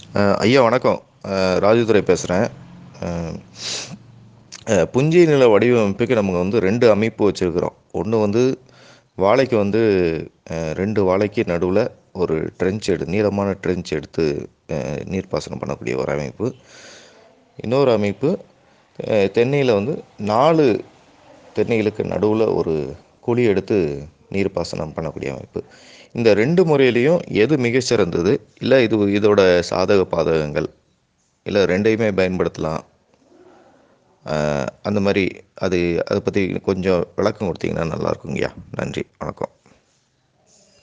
அஹ் ஐயா வணக்கம் அஹ் ராஜதுரை பேசுகிறேன் புஞ்சி நில வடிவமைப்புக்கு நமக்கு வந்து ரெண்டு அமைப்பு வச்சுருக்குறோம் ஒன்று வந்து வாழைக்கு வந்து அஹ், ரெண்டு வாழைக்கு நடுவில் ஒரு ட்ரென்ச் எடு நீளமான ட்ரென்ச் எடுத்து அஹ், நீர்ப்பாசனம் பண்ணக்கூடிய ஒரு அமைப்பு இன்னொரு அமைப்பு அஹ், தென்னையில் வந்து நாலு தென்னைகளுக்கு நடுவில் ஒரு குழி எடுத்து நீர்ப்பாசனம் பண்ணக்கூடிய அமைப்பு இந்த ரெண்டு முறையிலையும் எது மிகச்சிறந்தது இல்லை இது இதோட சாதக பாதகங்கள் இல்லை ரெண்டையுமே பயன்படுத்தலாம் அஹ், அந்த மாதிரி அது அதை பற்றி கொஞ்சம் விளக்கம் கொடுத்தீங்கன்னா நல்லா இருக்குங்கய்யா நன்றி வணக்கம்